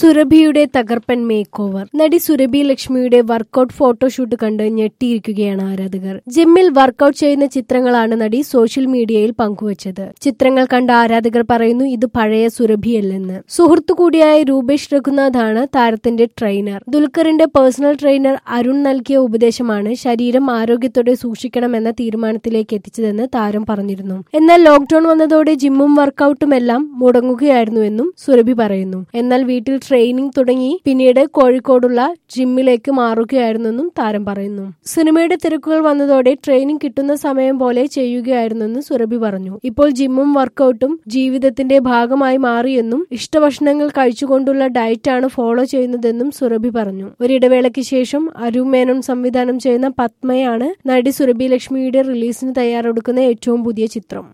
സുരഭിയുടെ തകർപ്പൻ make over നടി സുരഭി ലക്ഷ്മിയുടെ വർക്കൌട്ട് ഫോട്ടോഷൂട്ട് കണ്ട് ഞെട്ടിയിരിക്കുകയാണ് ആരാധകർ ജിമ്മിൽ വർക്കൌട്ട് ചെയ്യുന്ന ചിത്രങ്ങളാണ് നടി സോഷ്യൽ മീഡിയയിൽ പങ്കുവച്ചത് ചിത്രങ്ങൾ കണ്ട ആരാധകർ പറയുന്നു ഇത് പഴയ സുരഭിയല്ലെന്ന് സുഹൃത്തു കൂടിയായ രൂപേഷ് രഘുനാഥാണ് താരത്തിന്റെ ട്രെയിനർ ദുൽഖറിന്റെ പേഴ്സണൽ ട്രെയിനർ അരുൺ നൽകിയ ഉപദേശമാണ് ശരീരം ആരോഗ്യത്തോടെ സൂക്ഷിക്കണമെന്ന തീരുമാനത്തിലേക്ക് എത്തിച്ചതെന്ന് താരം പറഞ്ഞിരുന്നു എന്നാൽ ലോക്ഡൌൺ വന്നതോടെ ജിമ്മും വർക്കൌട്ടും എല്ലാം മുടങ്ങുകയായിരുന്നുവെന്നും സുരഭി പറയുന്നു എന്നാൽ വീട്ടിൽ ട്രെയിനിങ് തുടങ്ങി പിന്നീട് കോഴിക്കോടുള്ള ജിമ്മിലേക്ക് മാറുകയായിരുന്നെന്നും താരം പറയുന്നു സിനിമയുടെ തിരക്കുകൾ വന്നതോടെ ട്രെയിനിങ് കിട്ടുന്ന സമയം പോലെ ചെയ്യുകയായിരുന്നെന്ന് സുരഭി പറഞ്ഞു ഇപ്പോൾ ജിമ്മും വർക്കൌട്ടും ജീവിതത്തിന്റെ ഭാഗമായി മാറിയെന്നും ഇഷ്ടഭക്ഷണങ്ങൾ കഴിച്ചുകൊണ്ടുള്ള ഡയറ്റാണ് ഫോളോ ചെയ്യുന്നതെന്നും സുരഭി പറഞ്ഞു ഒരിടവേളയ്ക്ക് ശേഷം അരു മേനോൻ സംവിധാനം ചെയ്യുന്ന പത്മയാണ് നടി സുരഭി ലക്ഷ്മിയുടെ റിലീസിന് തയ്യാറെടുക്കുന്ന ഏറ്റവും പുതിയ ചിത്രം